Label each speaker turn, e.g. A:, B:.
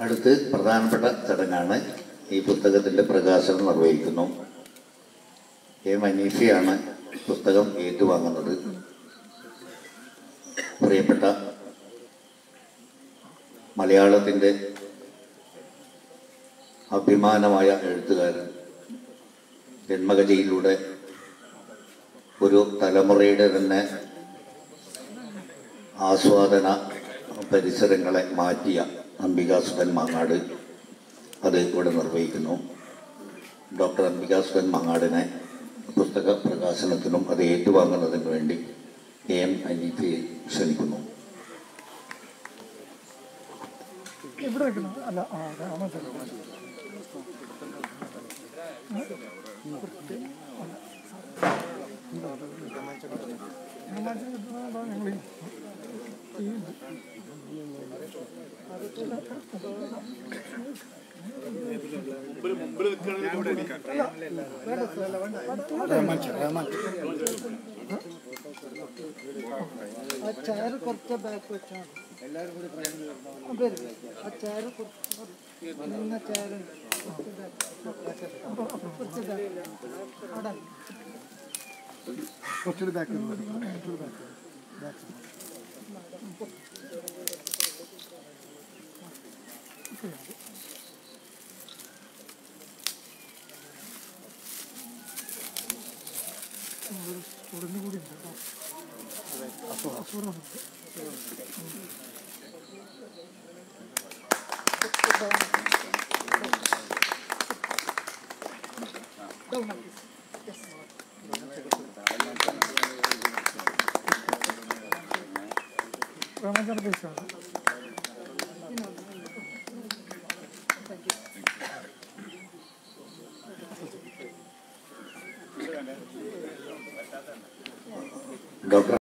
A: അടുത്ത് പ്രധാനപ്പെട്ട ചടങ്ങാണ് ഈ പുസ്തകത്തിൻ്റെ പ്രകാശനം നിർവഹിക്കുന്നു എ മനീഫിയാണ് പുസ്തകം ഏറ്റുവാങ്ങുന്നത് പ്രിയപ്പെട്ട മലയാളത്തിൻ്റെ അഭിമാനമായ എഴുത്തുകാരൻ ജന്മകഥയിലൂടെ ഒരു തലമുറയുടെ തന്നെ ആസ്വാദന പരിസരങ്ങളെ മാറ്റിയ അംബികാസുധൻ മാങ്ങാട് അത് ഇവിടെ നിർവഹിക്കുന്നു ഡോക്ടർ അംബികാസുധൻ മാങ്ങാടിനെ പുസ്തക പ്രകാശനത്തിനും അത് ഏറ്റുവാങ്ങുന്നതിനു വേണ്ടി എ എം അനീഫയെ ക്ഷണിക്കുന്നു
B: ഇവിടെ വെക്കണം അല്ല ആ അതെ, അങ്ങനത്തെ ഞങ്ങൾ ആ ചെയർ കുറച്ച് ബാക്ക് വെച്ചാൽ മതി അതെ ആ ചെയർ കുറച്ച് നിന്ന ചെയർ കുറച്ച് back. കുറച്ച് back. അവിടെ കുറച്ചുകൂടി ബാക്ക് ബാക്ക് സ്റ്റുഡൻറ് കൂടി ഉണ്ട് കേട്ടോ അസുഖം രാമചന്ദ്ര ദേശാണ്
A: ഡോക്ടർ